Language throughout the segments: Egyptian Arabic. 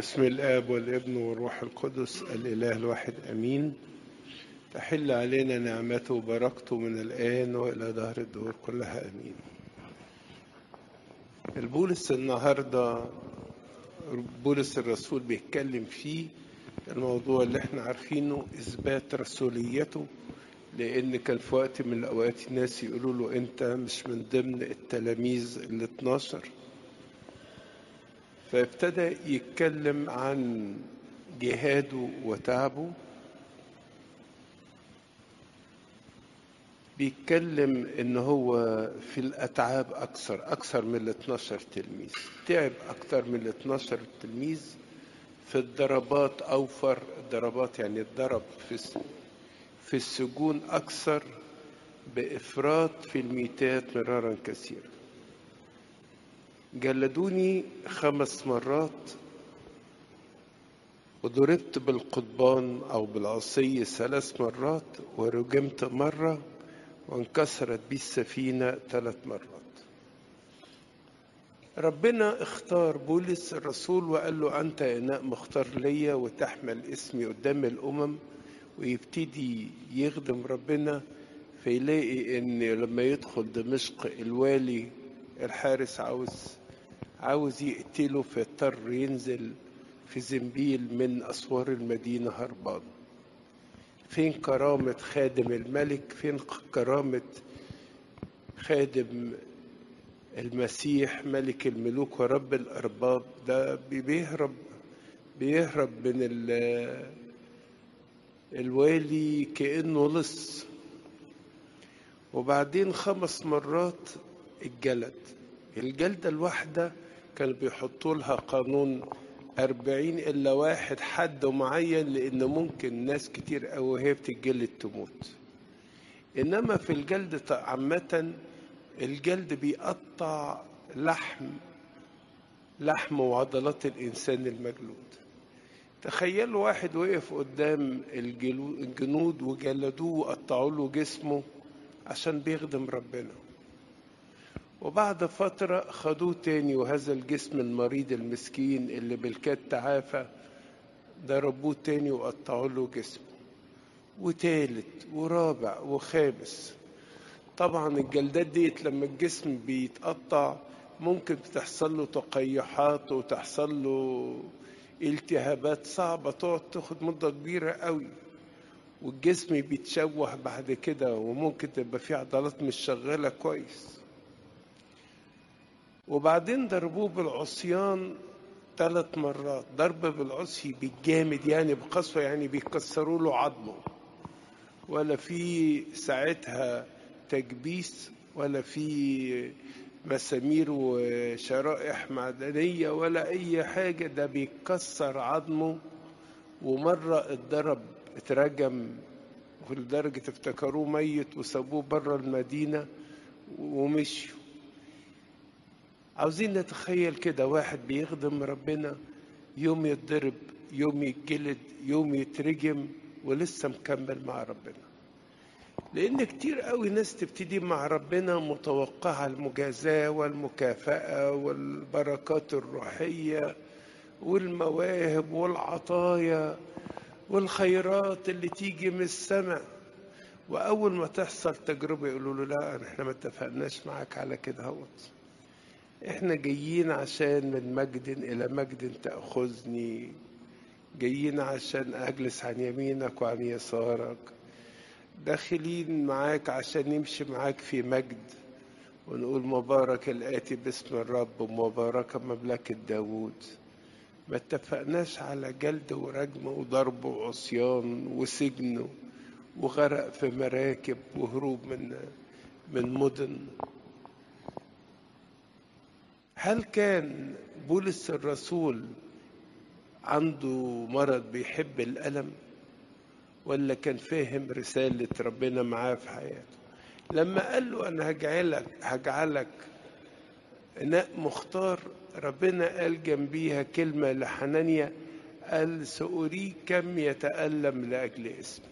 بسم الآب والابن والروح القدس الإله الواحد أمين تحل علينا نعمته وبركته من الآن وإلى دهر الدهور كلها أمين البولس النهاردة بولس الرسول بيتكلم فيه الموضوع اللي احنا عارفينه إثبات رسوليته لأن كان في وقت من الأوقات الناس يقولوا له أنت مش من ضمن التلاميذ ال 12 فابتدى يتكلم عن جهاده وتعبه بيتكلم ان هو في الاتعاب اكثر اكثر من ال 12 تلميذ تعب اكثر من ال 12 تلميذ في الضربات اوفر الضربات يعني الضرب في في السجون اكثر بافراط في الميتات مرارا كثيرا جلدوني خمس مرات وضربت بالقضبان أو بالعصي ثلاث مرات ورجمت مرة وانكسرت بي السفينة ثلاث مرات ربنا اختار بولس الرسول وقال له أنت إناء مختار ليا وتحمل اسمي قدام الأمم ويبتدي يخدم ربنا فيلاقي إن لما يدخل دمشق الوالي الحارس عاوز عاوز يقتله فاضطر ينزل في زنبيل من أسوار المدينة هربان فين كرامة خادم الملك فين كرامة خادم المسيح ملك الملوك ورب الأرباب ده بيهرب بيهرب من الوالي كأنه لص وبعدين خمس مرات الجلد الجلدة الواحدة كانوا بيحطوا لها قانون أربعين إلا واحد حد معين لأن ممكن ناس كتير أوي وهي بتتجلد تموت إنما في الجلد عامة الجلد بيقطع لحم لحم وعضلات الإنسان المجلود تخيلوا واحد وقف قدام الجنود وجلدوه وقطعوا له جسمه عشان بيخدم ربنا وبعد فترة خدوه تاني وهذا الجسم المريض المسكين اللي بالكاد تعافى ضربوه تاني وقطعوا له جسمه وتالت ورابع وخامس طبعا الجلدات ديت لما الجسم بيتقطع ممكن بتحصل له تقيحات وتحصل له التهابات صعبة تقعد تاخد مدة كبيرة قوي والجسم بيتشوه بعد كده وممكن تبقى فيه عضلات مش شغالة كويس وبعدين ضربوه بالعصيان ثلاث مرات ضرب بالعصي بالجامد يعني بقسوة يعني بيكسروا له عظمه ولا في ساعتها تكبيس ولا في مسامير وشرائح معدنية ولا أي حاجة ده بيكسر عظمه ومرة اتضرب اترجم ولدرجة افتكروه ميت وسابوه بره المدينة ومشيوا عاوزين نتخيل كده واحد بيخدم ربنا يوم يتضرب يوم يتجلد يوم يترجم ولسه مكمل مع ربنا لان كتير قوي ناس تبتدي مع ربنا متوقعة المجازاة والمكافأة والبركات الروحية والمواهب والعطايا والخيرات اللي تيجي من السماء واول ما تحصل تجربة يقولوا له لا احنا ما اتفقناش معاك على كده هوت احنا جايين عشان من مجد الى مجد تاخذني جايين عشان اجلس عن يمينك وعن يسارك داخلين معاك عشان نمشي معاك في مجد ونقول مبارك الآتي باسم الرب ومبارك مملكة داوود ما اتفقناش على جلد ورجم وضرب وعصيان وسجن وغرق في مراكب وهروب من من مدن هل كان بولس الرسول عنده مرض بيحب الألم ولا كان فاهم رسالة ربنا معاه في حياته لما قال له أنا هجعلك هجعلك إناء مختار ربنا قال جنبيها كلمة لحنانيا قال سأريك كم يتألم لأجل اسمي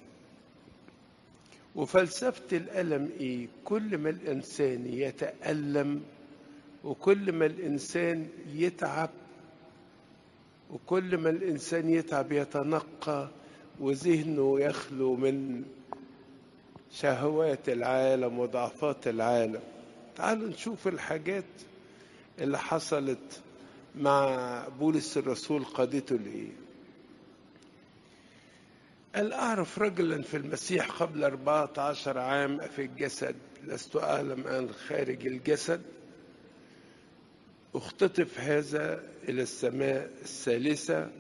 وفلسفة الألم إيه كل ما الإنسان يتألم وكل ما الإنسان يتعب وكل ما الإنسان يتعب يتنقى وذهنه يخلو من شهوات العالم وضعفات العالم تعالوا نشوف الحاجات اللي حصلت مع بولس الرسول قادته لإيه قال أعرف رجلا في المسيح قبل أربعة عشر عام في الجسد لست أعلم أن خارج الجسد اختطف هذا إلى السماء الثالثة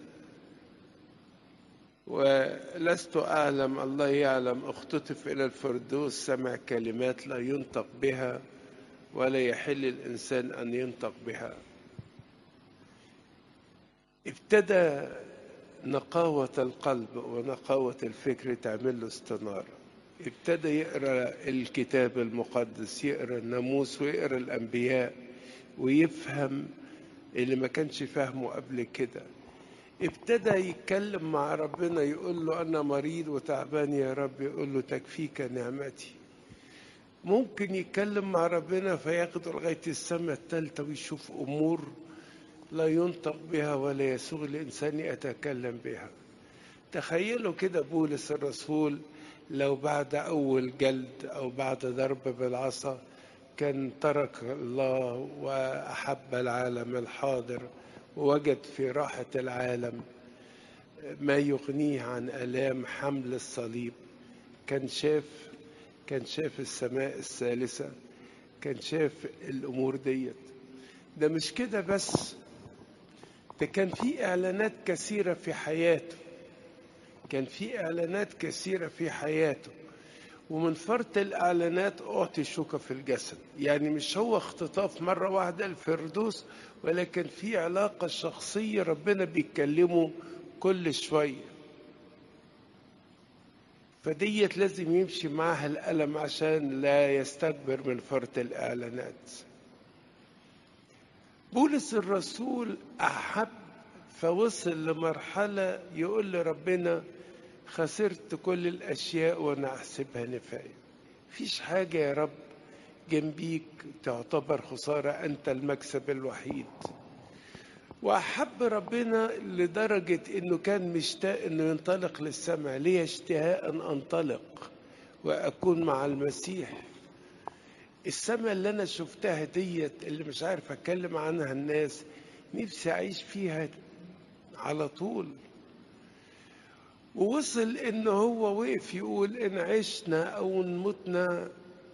ولست أعلم الله يعلم اختطف إلى الفردوس سمع كلمات لا ينطق بها ولا يحل الإنسان أن ينطق بها ابتدى نقاوة القلب ونقاوة الفكر تعمل له استنارة ابتدى يقرأ الكتاب المقدس يقرأ الناموس ويقرأ الأنبياء ويفهم اللي ما كانش فاهمه قبل كده ابتدى يتكلم مع ربنا يقول له أنا مريض وتعبان يا رب يقول له تكفيك نعمتي ممكن يتكلم مع ربنا فياخده لغاية السماء الثالثة ويشوف أمور لا ينطق بها ولا يسوغ الإنسان يتكلم بها تخيلوا كده بولس الرسول لو بعد أول جلد أو بعد ضرب بالعصا كان ترك الله وأحب العالم الحاضر ووجد في راحة العالم ما يغنيه عن آلام حمل الصليب كان شاف كان شاف السماء الثالثة كان شاف الأمور ديت ده مش كده بس ده كان في إعلانات كثيرة في حياته كان في إعلانات كثيرة في حياته ومن فرط الإعلانات أعطي شوكة في الجسد يعني مش هو اختطاف مرة واحدة الفردوس ولكن في علاقة شخصية ربنا بيتكلمه كل شوية فديت لازم يمشي معاها الألم عشان لا يستكبر من فرط الإعلانات بولس الرسول أحب فوصل لمرحلة يقول لربنا خسرت كل الأشياء وأنا أحسبها نفاية فيش حاجة يا رب جنبيك تعتبر خسارة أنت المكسب الوحيد وأحب ربنا لدرجة إنه كان مشتاق إنه ينطلق للسماء ليه اشتهاء أن أنطلق وأكون مع المسيح السماء اللي أنا شفتها ديت اللي مش عارف أتكلم عنها الناس نفسي أعيش فيها على طول ووصل إن هو وقف يقول إن عشنا أو إن متنا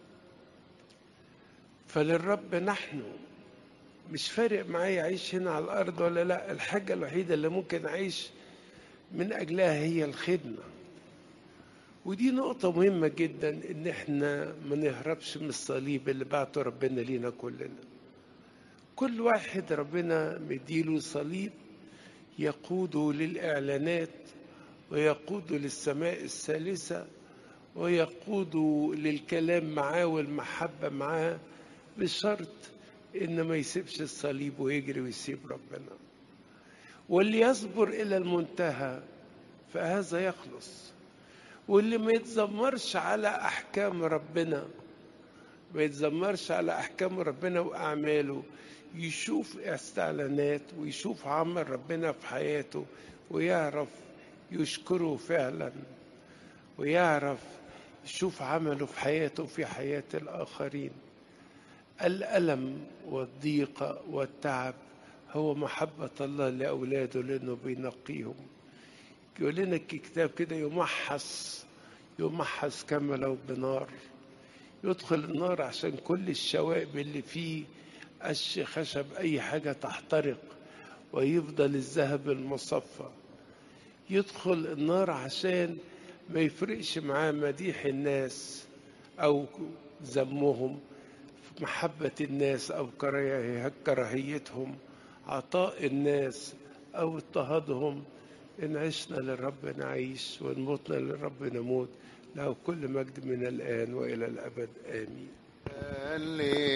فللرب نحن مش فارق معايا أعيش هنا على الأرض ولا لا الحاجة الوحيدة اللي ممكن أعيش من أجلها هي الخدمة ودي نقطة مهمة جدا إن إحنا ما نهربش من الصليب اللي بعته ربنا لينا كلنا كل واحد ربنا مديله صليب يقوده للإعلانات ويقوده للسماء الثالثة ويقوده للكلام معاه والمحبة معاه بشرط إن ما يسيبش الصليب ويجري ويسيب ربنا واللي يصبر إلى المنتهى فهذا يخلص واللي ما يتذمرش على أحكام ربنا ما يتذمرش على أحكام ربنا وأعماله يشوف استعلانات ويشوف عمل ربنا في حياته ويعرف يشكره فعلا ويعرف يشوف عمله في حياته وفي حياة الآخرين الألم والضيقة والتعب هو محبة الله لأولاده لأنه بينقيهم يقول لنا الكتاب كده يمحص يمحص كما لو بنار يدخل النار عشان كل الشوائب اللي فيه قش خشب أي حاجة تحترق ويفضل الذهب المصفى يدخل النار عشان ما يفرقش معاه مديح الناس أو ذمهم محبة الناس أو كراهيتهم عطاء الناس أو اضطهادهم إن عشنا للرب نعيش وإن متنا للرب نموت له كل مجد من الآن وإلى الأبد آمين